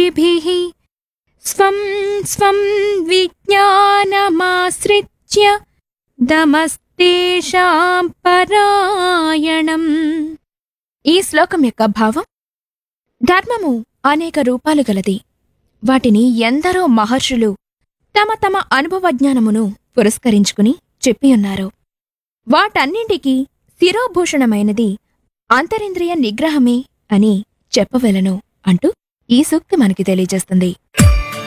ऋषिभिः स्वं स्वं विज्ञानमाश्रित्य దమస్తేషాం పరాయణం ఈ శ్లోకం యొక్క భావం ధర్మము అనేక రూపాలు గలది వాటిని ఎందరో మహర్షులు తమ తమ అనుభవ జ్ఞానమును పురస్కరించుకుని చెప్పియున్నారు వాటన్నింటికీ శిరోభూషణమైనది అంతరింద్రియ నిగ్రహమే అని చెప్పవలను అంటూ ఈ సూక్తి మనకి తెలియజేస్తుంది